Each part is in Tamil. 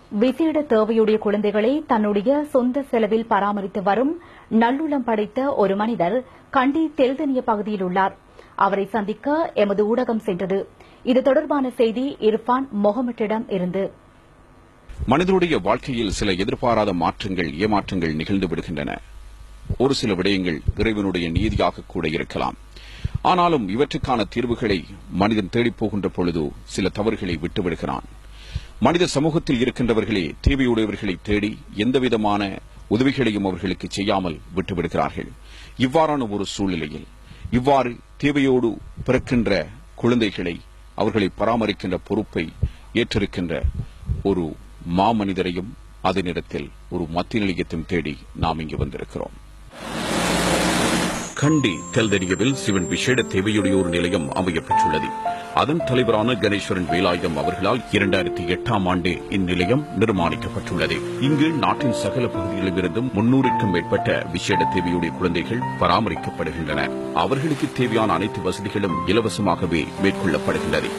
விசேட தேவையுடைய குழந்தைகளை தன்னுடைய சொந்த செலவில் பராமரித்து வரும் நல்லுளம் படைத்த ஒரு மனிதர் கண்டி தெல்தனிய பகுதியில் உள்ளார் அவரை சந்திக்க எமது ஊடகம் சென்றது இது தொடர்பான செய்தி இர்பான் மொஹமட்டிடம் இருந்து மனிதனுடைய வாழ்க்கையில் சில எதிர்பாராத மாற்றங்கள் ஏமாற்றங்கள் நிகழ்ந்து விடுகின்றன ஒரு சில விடயங்கள் இறைவனுடைய நீதியாக கூட இருக்கலாம் ஆனாலும் இவற்றுக்கான தீர்வுகளை மனிதன் தேடிப் போகின்ற பொழுது சில தவறுகளை விட்டுவிடுகிறான் மனித சமூகத்தில் இருக்கின்றவர்களே தேவையுடையவர்களை தேடி எந்தவிதமான உதவிகளையும் அவர்களுக்கு செய்யாமல் விட்டுவிடுகிறார்கள் இவ்வாறான ஒரு சூழ்நிலையில் இவ்வாறு தேவையோடு பிறக்கின்ற குழந்தைகளை அவர்களை பராமரிக்கின்ற பொறுப்பை ஏற்றிருக்கின்ற ஒரு மாமனிதரையும் அதனிடத்தில் ஒரு மத்திய நிலையத்தையும் தேடி நாம் இங்கு வந்திருக்கிறோம் கண்டி தெல்தெரியவில் சிவன் விசேட தேவையுடையோர் நிலையம் அமையப்பெற்றுள்ளது அதன் தலைவரான கணேஸ்வரன் வேலாயுதம் அவர்களால் இரண்டாயிரத்தி எட்டாம் ஆண்டே இந்நிலையம் நிர்மாணிக்கப்பட்டுள்ளது இங்கு நாட்டின் சகல பகுதிகளிலிருந்தும் முன்னூறுக்கும் மேற்பட்ட விசேட தேவையுடைய குழந்தைகள் பராமரிக்கப்படுகின்றன அவர்களுக்கு தேவையான அனைத்து வசதிகளும் இலவசமாகவே மேற்கொள்ளப்படுகின்றது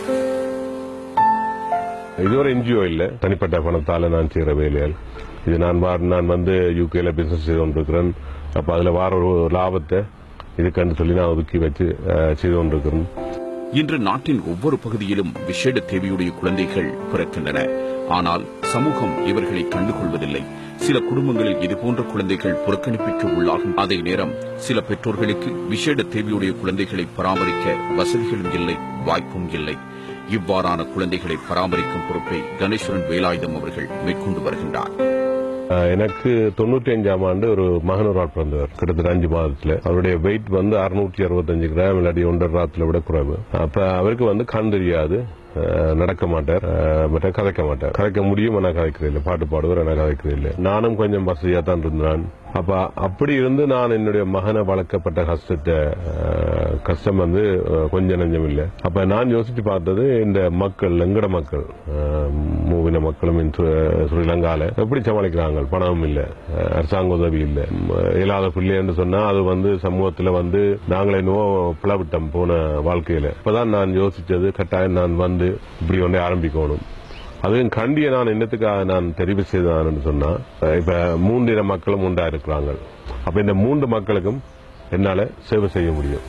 இது ஒரு என்ஜிஓ இல்ல தனிப்பட்ட பணத்தால நான் செய்யற வேலைகள் இது நான் வா- நான் வந்து யூகேல பிசினஸ் செய்து கொண்டிருக்கிறேன் அப்ப அதுல வார ஒரு லாபத்தை இதுக்குன்னு சொல்லி நான் ஒதுக்கி வச்சு அஹ், செய்து கொண்டிருக்கிறேன் இன்று நாட்டின் ஒவ்வொரு பகுதியிலும் விசேட தேவையுடைய குழந்தைகள் பிறக்கின்றன ஆனால் சமூகம் இவர்களை கண்டுகொள்வதில்லை சில குடும்பங்களில் இதுபோன்ற குழந்தைகள் புறக்கணிப்புக்கு உள்ளாகும் அதே நேரம் சில பெற்றோர்களுக்கு விசேட தேவையுடைய குழந்தைகளை பராமரிக்க வசதிகளும் இல்லை வாய்ப்பும் இல்லை இவ்வாறான குழந்தைகளை பராமரிக்கும் பொறுப்பை கணேஸ்வரன் வேலாயுதம் அவர்கள் மேற்கொண்டு வருகின்றார் அஹ், எனக்கு தொண்ணூற்றி அஞ்சாம் ஆண்டு ஒரு மகன் ஒரு ஆள் பிறந்தவர் கிட்டத்தட்ட அஞ்சு மாதத்துல அவருடைய வெயிட் வந்து அறுநூற்றி அறுபத்தஞ்சு கிராம் இல்லாட்டி ஒன்றரை ராத்துல விட குறைவு அப்ப அவருக்கு வந்து கண் தெரியாது அஹ், நடக்க மாட்டார் அஹ், மற்ற கதைக்க மாட்டார் கதைக்க முடியும் ஆனா கதைக்கிறது இல்லை பாட்டு பாடுவார் ஆனா கதைக்கிறது இல்லை நானும் கொஞ்சம் வசதியா தான் இருந்தான் அப்ப அப்படி இருந்து நான் என்னுடைய மகனை வளர்க்கப்பட்ட கஷ்டத்தை அஹ், கஷ்டம் வந்து அஹ், கொஞ்சம் நஞ்சம் இல்லை அப்ப நான் யோசிச்சு பார்த்தது இந்த மக்கள் எங்கட மக்கள் அஹ், மூவின மக்களும் இந்த ஸ்ரீ- ஸ்ரீலங்கால எப்படி சமாளிக்கிறாங்க பணமும் இல்ல அஹ், அரசாங்க உதவி இல்ல ம், இயலாத பிள்ளைன்னு சொன்னா அது வந்து சமூகத்துல வந்து நாங்களே என்னவோ பிளவிட்டம் போன வாழ்க்கையில இப்பதான் நான் யோசிச்சது கட்டாயம் நான் வந்து இப்படி ஒன்றை ஆரம்பிக்கணும் அதுவும் கண்டிய நான் என்னத்துக்காக நான் தெரிவு செய்தான் சொன்னா அஹ், இப்ப மூன்றின மக்களும் உண்டா இருக்கிறாங்க அப்ப இந்த மூன்று மக்களுக்கும் என்னால சேவை செய்ய முடியும்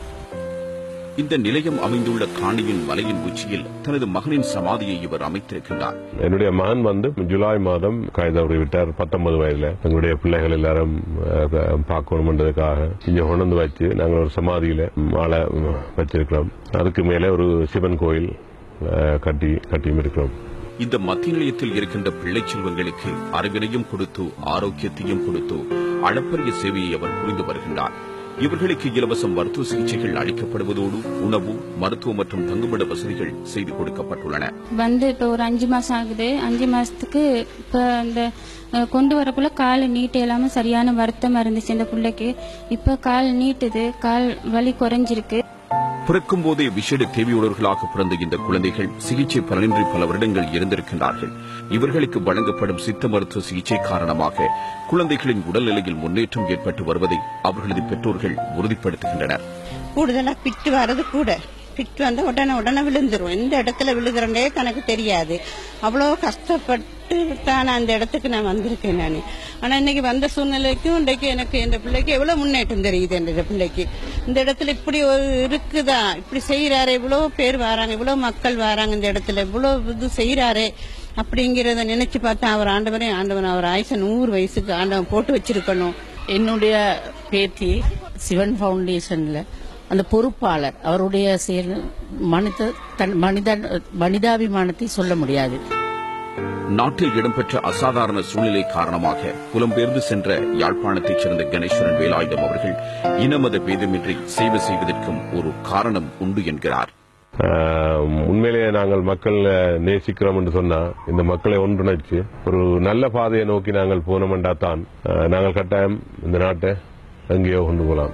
இந்த நிலையம் அமைந்துள்ள காணியின் மலையின் உச்சியில் தனது மகனின் சமாதியை இவர் அமைத்திருக்கின்றார் என்னுடைய மகன் வந்து ஜூலை மாதம் கைதவறி விட்டார் பத்தொன்பது வயதுல எங்களுடைய பிள்ளைகள் எல்லாரும் அஹ், பார்க்கணும்ன்றதுக்காக இங்க கொண்டு வந்து வச்சு நாங்கள் ஒரு சமாதியில மாலை வச்சிருக்கிறோம் அதுக்கு மேலே ஒரு சிவன் கோயில் அஹ், கட்டி கட்டியும் இருக்கிறோம் இந்த மத்திய நிலையத்தில் இருக்கின்ற பிள்ளை செல்வங்களுக்கு அறிவினையும் கொடுத்து ஆரோக்கியத்தையும் கொடுத்து அளப்பரிய சேவையை அவர் புரிந்து வருகின்றார் இவர்களுக்கு இலவச மருத்துவ சிகிச்சைகள் அளிக்கப்படுவதோடு உணவு மருத்துவ மற்றும் தங்குமிட வசதிகள் செய்து கொடுக்கப்பட்டுள்ளன வந்து இப்போ ஒரு அஞ்சு மாசம் ஆகுது அஞ்சு மாசத்துக்கு இப்போ அந்த அஹ், கொண்டு வரக்குள்ள கால் நீட்டு இல்லாம சரியான வருத்தமா இருந்துச்சு இந்த பிள்ளைக்கு இப்போ கால் நீட்டுது கால் வலி குறைஞ்சிருக்கு பிறக்கும் போதே விசேட தேவையுள்ளவர்களாக பிறந்த இந்த குழந்தைகள் சிகிச்சை பலனின்றி பல வருடங்கள் இருந்திருக்கின்றார்கள் இவர்களுக்கு வழங்கப்படும் சித்த மருத்துவ சிகிச்சை காரணமாக குழந்தைகளின் உடல்நிலையில் முன்னேற்றம் ஏற்பட்டு வருவதை அவர்களது பெற்றோர்கள் உறுதிப்படுத்துகின்றனர் கூடுதலா பிட்டு வர்றது கூட பிட்டு வந்தா உடனே உடனே விழுந்துரும் எந்த இடத்துல விழுகிறேன்னே தனக்கு தெரியாது அவ்வளோ கஷ்டப்பட்டு தான் அந்த இடத்துக்கு நான் வந்திருக்கேன் நான் ஆனா இன்னைக்கு வந்த சூழ்நிலைக்கும் இன்றைக்கு எனக்கு இந்த பிள்ளைக்கு எவ்வளவு முன்னேற்றம் தெரியுது இந்த பிள்ளைக்கு இந்த இடத்துல இப்படி ஒரு இருக்குதா இப்படி செய்யறாரு இவ்வளவு பேர் வராங்க இவ்வளவு மக்கள் வராங்க இந்த இடத்துல இவ்வளவு இது செய்யறாரே அப்படிங்கறத நினைச்சு பார்த்தா அவர் ஆண்டவரே ஆண்டவன் அவர் ஆயுச நூறு வயசுக்கு ஆண்டவன் போட்டு வச்சிருக்கணும் என்னுடைய பேத்தி சிவன் ஃபவுண்டேஷன்ல அந்த பொறுப்பாளர் அவருடைய செயல் மனித தன் மனித மனிதாபிமானத்தை சொல்ல முடியாது நாட்டில் இடம்பெற்ற அசாதாரண சூழ்நிலை காரணமாக புலம்பெயர்ந்து சென்ற யாழ்ப்பாணத்தைச் சேர்ந்த கணேஸ்வரன் வேலாயுதம் அவர்கள் இனமத பேதமின்றி சேவை செய்வதற்கும் ஒரு காரணம் உண்டு என்கிறார் ஆஹ், உண்மையிலேயே நாங்கள் மக்களை நேசிக்கிறோம் என்று சொன்னா இந்த மக்களை ஒன்றிணைச்சு ஒரு நல்ல பாதையை நோக்கி நாங்கள் போனோம்டா தான் ஆஹ், நாங்கள் கட்டாயம் இந்த நாட்டை எங்கேயோ கொண்டு போகலாம்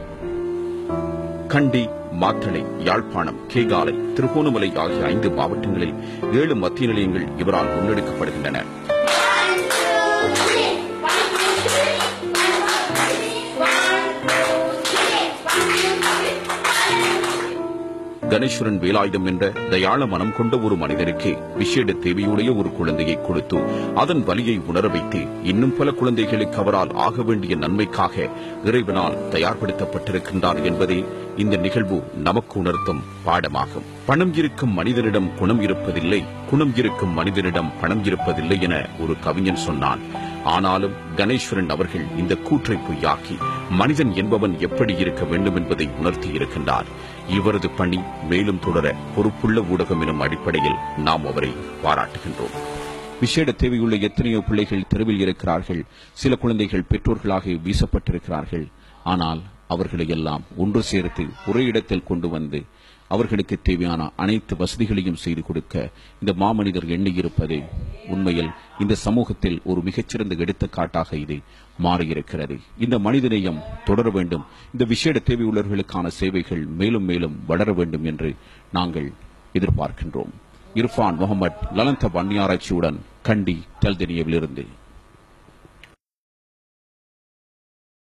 கண்டி மாத்தளை யாழ்ப்பாணம் கேகாலை திருகோணமலை ஆகிய ஐந்து மாவட்டங்களில் ஏழு மத்திய நிலையங்கள் இவரால் முன்னெடுக்கப்படுகின்றன கணேஸ்வரன் வேலாயுதம் என்ற தயாள மனம் கொண்ட ஒரு மனிதருக்கு விஷேட தேவையுடைய ஒரு குழந்தையை கொடுத்து அதன் வலியை உணர வைத்து இன்னும் பல குழந்தைகளுக்கு அவரால் ஆக வேண்டிய நன்மைக்காக இறைவனால் தயார்படுத்தப்பட்டிருக்கின்றார் என்பதே இந்த நிகழ்வு நமக்கு உணர்த்தும் பாடமாகும் பணம் இருக்கும் மனிதனிடம் குணம் இருப்பதில்லை குணம் இருக்கும் மனிதனிடம் பணம் இருப்பதில்லை என ஒரு கவிஞன் சொன்னான் ஆனாலும் கணேஸ்வரன் அவர்கள் இந்த கூற்றை பொய்யாக்கி மனிதன் என்பவன் எப்படி இருக்க வேண்டும் என்பதை உணர்த்தி இருக்கின்றார் இவரது பணி மேலும் தொடர பொறுப்புள்ள ஊடகம் எனும் அடிப்படையில் நாம் அவரை பாராட்டுகின்றோம் விசேட தேவையுள்ள எத்தனையோ பிள்ளைகள் தெருவில் இருக்கிறார்கள் சில குழந்தைகள் பெற்றோர்களாக வீசப்பட்டிருக்கிறார்கள் ஆனால் அவர்களை எல்லாம் ஒன்று சேர்த்து ஒரே இடத்தில் கொண்டு வந்து அவர்களுக்கு தேவையான அனைத்து வசதிகளையும் செய்து கொடுக்க இந்த மாமனிதர் எண்ணியிருப்பது உண்மையில் இந்த சமூகத்தில் ஒரு மிகச்சிறந்த எடுத்துக்காட்டாக இது மாறியிருக்கிறது இந்த மனிதநேயம் தொடர வேண்டும் இந்த விசேட தேவையுள்ளவர்களுக்கான சேவைகள் மேலும் மேலும் வளர வேண்டும் என்று நாங்கள் எதிர்பார்க்கின்றோம் இர்ஃபான் முகமது லலந்த வன்னியாராய்ச்சியுடன் கண்டி தெல்தெனியவிலிருந்து